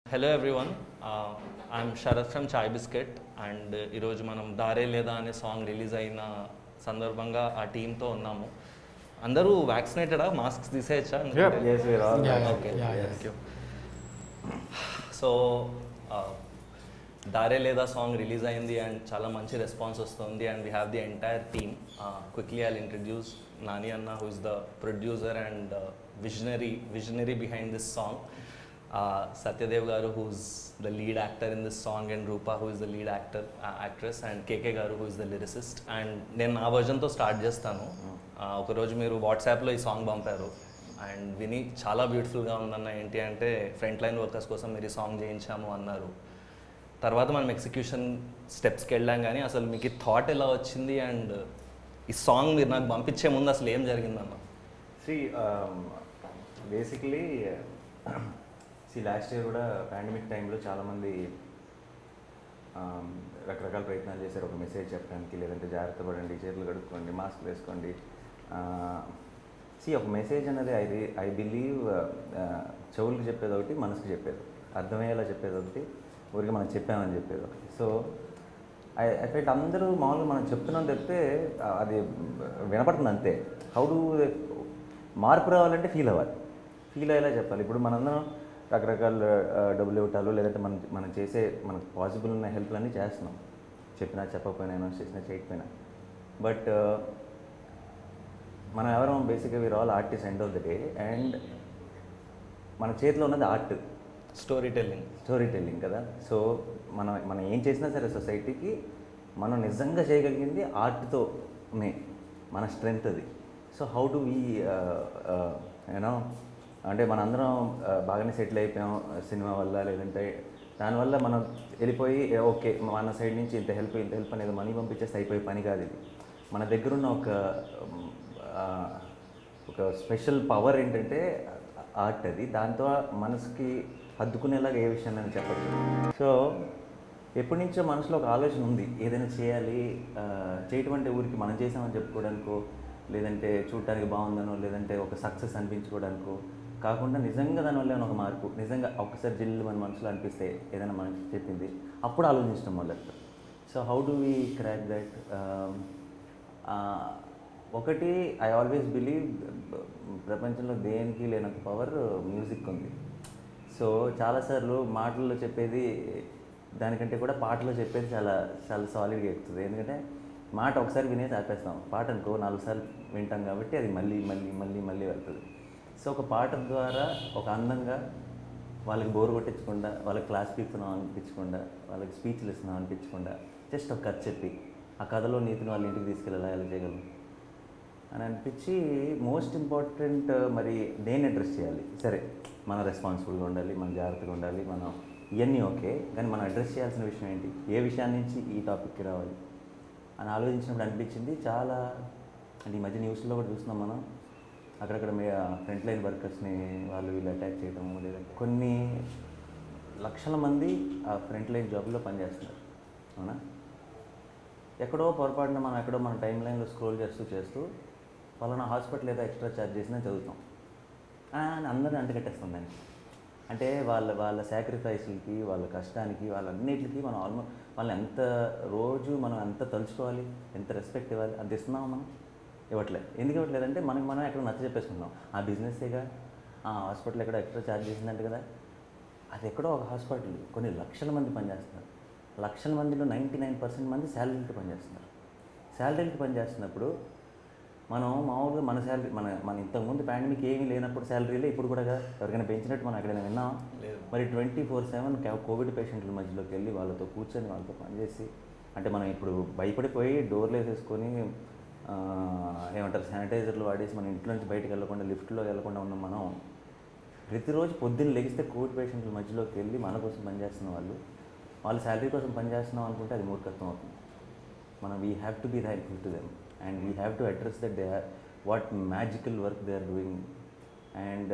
Hello everyone I'm Sharath from Chai Bisket and ఈరోజు మనం దారే లేదా అనే సాంగ్ రిలీజ్ అయిన సందర్భంగా ఆ టీంతో ఉన్నాము అందరూ వ్యాక్సినేటెడా మాస్క్స్ తీసేయచ్చా Yes, we're all Yeah, yeah, okay yeah, yeah. Thank you so దారే లేదా సాంగ్ రిలీజ్ అయింది అండ్ చాలా మంచి రెస్పాన్స్ వస్తుంది and we have the entire team quickly I'll introduce Nani అన్న who is the producer and visionary visionary behind this song Satyadev garu who's the lead actor in this song and Rupa who is the lead actor actress and KK garu who is the lyricist and నేను నా వర్జన్తో start చేస్తాను Uh, ఒకరోజు మీరు వాట్సాప్లో ఈ song పంపారు and విని చాలా బ్యూటిఫుల్గా ఉందన్న ఏంటి అంటే ఫ్రంట్ లైన్ వర్కర్స్ కోసం మీరు ఈ సాంగ్ చేయించాము అన్నారు తర్వాత మనం ఎగ్జిక్యూషన్ స్టెప్స్కి వెళ్ళాం కానీ అసలు మీకు ఈ థాట్ ఎలా వచ్చింది అండ్ ఈ సాంగ్ మీరు నాకు పంపించే ముందు అసలు ఏం జరిగిందన్న see basically see last year కూడా పాండమిక్ టైంలో చాలామంది um, రకరకాల ప్రయత్నాలు చేశారు ఒక మెసేజ్ చెప్పడానికి లేదంటే జాగ్రత్త పడండి చేతులు కడుక్కోండి మాస్క్ వేసుకోండి సి ఒక మెసేజ్ అనేది ఐ ఐ బిలీవ్ చెవులకు చెప్పేది ఒకటి మనసుకు చెప్పేది అర్థమయ్యేలా చెప్పేది ఒకటి ఊరికి మనం చెప్పామని చెప్పేది ఒకటి సో ఐ ఎఫెక్ట్ అందరూ మామూలుగా మనం చెప్తున్నాం తప్పితే ఆ, అది వినపడుతుంది అంతే హౌ డు మార్పు రావాలంటే ఫీల్ అవ్వాలి ఫీల్ అయ్యేలా చెప్పాలి ఇప్పుడు మనందరం రకరకాల ఆ, డబ్బులు ఇవ్వటాలు లేదంటే మనం మనం చేసే మనకు పాసిబుల్ ఉన్న హెల్ప్లన్నీ చేస్తున్నాం చెప్పినా చెప్పకపోయినా అనౌన్స్ చేసినా చేయకపోయినా బట్ మనం ఎవరో బేసిక్గా we're all artist end of the day and మన చేతిలో ఉన్నది art story telling story telling కదా సో మనం మనం ఏం చేసినా సరే సొసైటీకి మనం నిజంగా చేయగలిగింది ఆర్ట్తోనే మన స్ట్రెంగ్త్ అది so how to we you know అంటే మనందరం uh, బాగానే సెటిల్ అయిపోయాం సినిమా వల్ల లేదంటే దానివల్ల మనం వెళ్ళిపోయి ఓకే మన సైడ్ నుంచి ఇంత హెల్ప్ ఇంత హెల్ప్ అనేది మనీ పంపించేస్తే అయిపోయే పని కాదు ఇది మన దగ్గరున్న ఒక um, uh, ఒక స్పెషల్ పవర్ ఏంటంటే ఆర్ట్ అది దాంతో మనసుకి హద్దుకునేలాగా ఏ విషయాన్ని చెప్పచ్చు సో ఎప్పటి నుంచో మనసులో ఒక ఆలోచన ఉంది ఏదైనా చేయాలి ఆ, చేయటం అంటే ఊరికి మనం చేసామని చెప్పుకోవడానికో లేదంటే చూడటానికి బాగుందనో లేదంటే ఒక సక్సెస్ అనిపించుకోవడానికో కాకుండా నిజంగా దానివల్ల ఏమైనా ఒక మార్పు నిజంగా ఒక్కసారి జిల్లు మన మనసులో అనిపిస్తే ఏదైనా మనకి చెప్పింది అప్పుడు ఆలోచించడం మొదలు so how do we crack that ఒకటి ఐ ఆల్వేస్ బిలీవ్ ప్రపంచంలో దేనికి లేనంత పవర్ మ్యూజిక్ ఉంది సో చాలాసార్లు మాటల్లో చెప్పేది దానికంటే కూడా పాటలో చెప్పేది చాలా చాలా సాలిడ్గా ఎక్కుతుంది ఎందుకంటే మాట ఒకసారి వినేసి ఆపేస్తాం పాట అనుకో నాలుగు సార్లు వింటాం కాబట్టి అది మళ్ళీ మళ్ళీ మళ్ళీ మళ్ళీ వెళ్తుంది సో ఒక పాట ద్వారా ఒక అందంగా వాళ్ళకి బోర్ కొట్టించకుండా వాళ్ళకి క్లాస్ పీపుతున్నాం అనిపించకుండా వాళ్ళకి స్పీచ్లు ఇస్తున్నాం అనిపించకుండా జస్ట్ ఒక కథ చెప్పి ఆ కథలో నీతిని వాళ్ళ ఇంటికి తీసుకెళ్ళి ఎలా చేయగలం అని అనిపించి మోస్ట్ ఇంపార్టెంట్ మరి దేన్ని అడ్రస్ చేయాలి సరే మనం రెస్పాన్సిబుల్గా ఉండాలి మనం జాగ్రత్తగా ఉండాలి మనం ఇవన్నీ ఓకే కానీ మనం అడ్రస్ చేయాల్సిన విషయం ఏంటి ఏ విషయాన్ని నుంచి ఈ టాపిక్కి రావాలి అని ఆలోచించినప్పుడు అనిపించింది చాలా అంటే ఈ మధ్య న్యూస్లో కూడా చూస్తున్నాం మనం అక్కడక్కడ మీ ఫ్రంట్ లైన్ వర్కర్స్ని వాళ్ళు వీళ్ళు అటాక్ చేయడం లేదంటే కొన్ని లక్షల మంది ఆ ఫ్రంట్ లైన్ జాబ్లో పనిచేస్తున్నారు అవునా ఎక్కడో పొరపాటున మనం ఎక్కడో మన టైం లైన్లో స్క్రోల్ చేస్తూ చేస్తూ పలానా హాస్పిటల్ ఏదో ఎక్స్ట్రా ఛార్జ్ చేసినా చదువుతాం ఆ, అని అందరిని అంటగట్టేస్తాం దాన్ని అంటే వాళ్ళ వాళ్ళ సాక్రిఫైస్లకి వాళ్ళ కష్టానికి వాళ్ళన్నిటికి మనం ఆల్మోస్ట్ వాళ్ళని ఎంత రోజు మనం ఎంత తలుచుకోవాలి ఎంత రెస్పెక్ట్ ఇవ్వాలి అంత ఇస్తున్నాం మనం ఇవ్వట్లేదు ఎందుకు ఇవ్వట్లేదంటే మనకి మనం ఎక్కడ నచ్చ చెప్పేసుకుంటాం ఆ బిజినెస్సేగా ఆ హాస్పిటల్ ఎక్కడ ఎక్స్ట్రా ఛార్జ్ చేసిందంటే కదా అది ఎక్కడో ఒక హాస్పిటల్ కొన్ని లక్షల మంది పనిచేస్తున్నారు లక్షల మందిలో నైంటీ నైన్ పర్సెంట్ మంది శాలరీలకి పనిచేస్తున్నారు శాలరీలకి పనిచేస్తున్నప్పుడు మనం మామూలుగా మన శాలరీ మన మన ఇంతకుముందు పాండమిక్ ఏమీ లేనప్పుడు శాలరీలే ఇప్పుడు కూడా కదా ఎవరికైనా పెంచినట్టు మనం ఎక్కడైనా విన్నాం లేదు. మరి ట్వంటీ ఫోర్ సెవెన్ కోవిడ్ పేషెంట్ల మధ్యలోకి వెళ్ళి వాళ్ళతో కూర్చొని వాళ్ళతో పనిచేసి అంటే మనం ఇప్పుడు భయపడిపోయి డోర్లు వేసేసుకొని ఆ, ఏమంటారు శానిటైజర్లు వాడేసి మన ఇంట్లో నుంచి బయటకు వెళ్ళకుండా లిఫ్ట్లో వెళ్ళకుండా ఉన్నాం మనం ప్రతిరోజు పొద్దున్న లెగిస్తే కోవిడ్ పేషెంట్ల మధ్యలోకి వెళ్ళి మన కోసం పనిచేస్తున్న వాళ్ళు వాళ్ళు శాలరీ కోసం పనిచేస్తున్నాం అనుకుంటే అది మూర్ఖత్వం అవుతుంది మనం we have to be thankful to them and we have to address that they what magical work they are doing and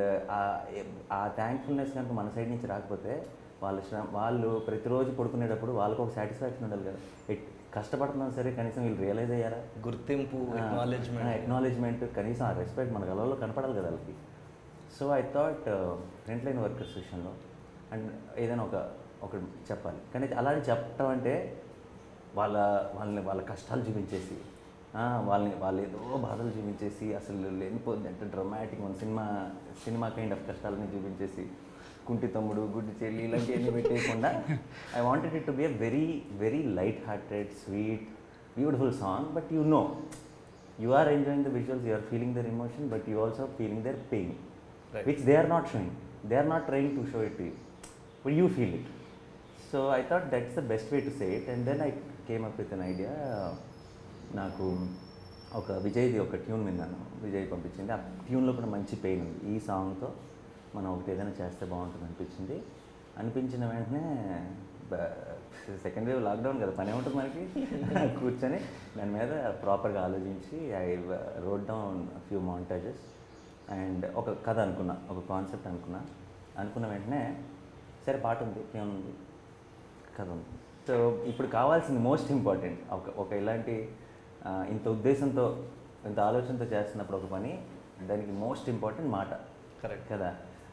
ఆ థ్యాంక్ఫుల్నెస్ కనుక మన సైడ్ నుంచి రాకపోతే వాళ్ళ శ్రమ వాళ్ళు ప్రతిరోజు పడుకునేటప్పుడు వాళ్ళకు ఒక సాటిస్ఫాక్షన్ ఉండాలి కదా ఎట్- కష్టపడుతున్నాం సరే కనీసం వీళ్ళు రియలైజ్ అయ్యారా గుర్తింపు ఎక్నాలెడ్జ్మెంట్ ఎక్నాలెడ్జ్మెంట్ కనీసం ఆ రెస్పెక్ట్ మన కళలో కనపడాలి కదా వాళ్ళకి so I thought front line workers విషయంలో అండ్ ఏదైనా ఒక ఒక చెప్పాలి కానీ అలాంటి చెప్పటం అంటే వాళ్ళ వాళ్ళని వాళ్ళ కష్టాలు చూపించేసి ఆ, వాళ్ళని వాళ్ళు ఏదో బాధలు చూపించేసి అసలు లేనిపోద్ది అంటే డ్రమాటిక్ మన సినిమా సినిమా కైండ్ ఆఫ్ కష్టాలని చూపించేసి కుంటి తమ్ముడు గుడ్డి చెల్లి ఇలాంటివన్నీ పెట్టేయకుండా I wanted it to be a very very light hearted sweet beautiful song but you know you are enjoying the visuals, you are feeling their emotion, but you also feeling their pain, Right. which they are not showing. They are not trying to show it to you, but you feel it. So I thought that's the best way to say it, and then I came up with an idea. నాకు ఒక విజయ్ది ఒక tune విన్నాను విజయ్ పంపించింది ఆ ట్యూన్లో కూడా మంచి pain ఉంది ఈ సాంగ్తో మనం ఒకటి ఏదైనా చేస్తే బాగుంటుంది అనిపించింది అనిపించిన వెంటనే సెకండ్ వేవ్ లాక్డౌన్ కదా పని ఉంటుంది మనకి కూర్చొని దాని మీద ప్రాపర్గా ఆలోచించి I wrote down few montages and ఒక కథ అనుకున్నా ఒక కాన్సెప్ట్ అనుకున్నా అనుకున్న వెంటనే సరే పాట ఉంది ట్యూన్ ఉంది కథ ఉంది సో ఇప్పుడు కావాల్సింది మోస్ట్ ఇంపార్టెంట్ ఒక ఒక ఇలాంటి ఆ, ఇంత ఉద్దేశంతో ఇంత ఆలోచనతో చేస్తున్నప్పుడు ఒక పని దానికి మోస్ట్ ఇంపార్టెంట్ మాట కరెక్ట్ కదా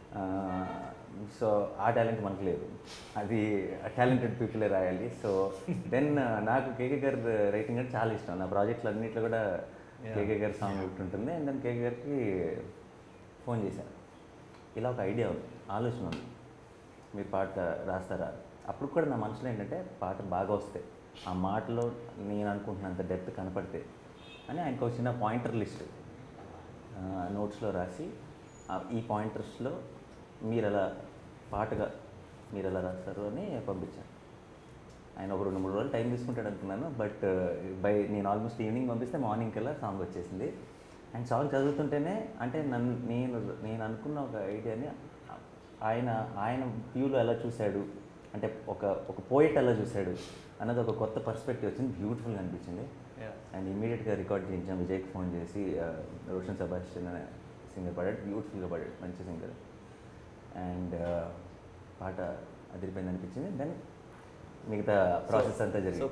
సో ఆ టాలెంట్ మనకు లేదు అది టాలెంటెడ్ పీపులే రాయాలి సో దెన్ నాకు కేకే గారి రైటింగ్ అంటే చాలా ఇష్టం నా ప్రాజెక్టులు అన్నింటిలో కూడా Yeah. కేకే గారి సాంగ్ ఒకటి ఉంటుంది అండ్ దెన్ కేకే గారికి ఫోన్ చేశాను ఇలా ఒక ఐడియా ఉంది ఆలోచన ఉంది మీరు పాట రాస్తారా అప్పుడు కూడా నా మనసులో ఏంటంటే పాట బాగా వస్తాయి ఆ మాటలో నేను అనుకుంటున్నంత డెప్త్ కనపడితే అని ఆయనకు ఒక చిన్న పాయింటర్ లిస్ట్ నోట్స్లో రాసి ఆ ఈ పాయింటర్స్లో మీరు ఎలా పాటగా మీరు ఎలా రాస్తారు అని పంపించాను ఆయన ఒక రెండు మూడు రోజులు టైం తీసుకుంటాడు అనుకున్నాను బట్ బై నేను ఆల్మోస్ట్ ఈవినింగ్ పంపిస్తే మార్నింగ్ కల్లా సాంగ్ వచ్చేసింది అండ్ సాంగ్ చదువుతుంటేనే అంటే నన్ను నేను నేను అనుకున్న ఒక ఐడియాని ఆయన ఆయన వ్యూలో ఎలా చూశాడు అంటే ఒక ఒక పోయిట్ ఎలా చూశాడు అన్నది ఒక కొత్త పర్స్పెక్టివ్ వచ్చింది బ్యూటిఫుల్గా అనిపించింది Yeah. అండ్ ఇమీడియట్గా రికార్డ్ చేయించాం విజయ్కి ఫోన్ చేసి ఆ, రోషన్ సబాస్టిన్ అనే సింగర్ పాడాడు బ్యూటిఫుల్గా పాడాడు మంచి సింగర్ అండ్ పాట అదిరిపోయింది అనిపించింది దెన్ మిగతా ప్రాసెస్ అంతా జరిగింది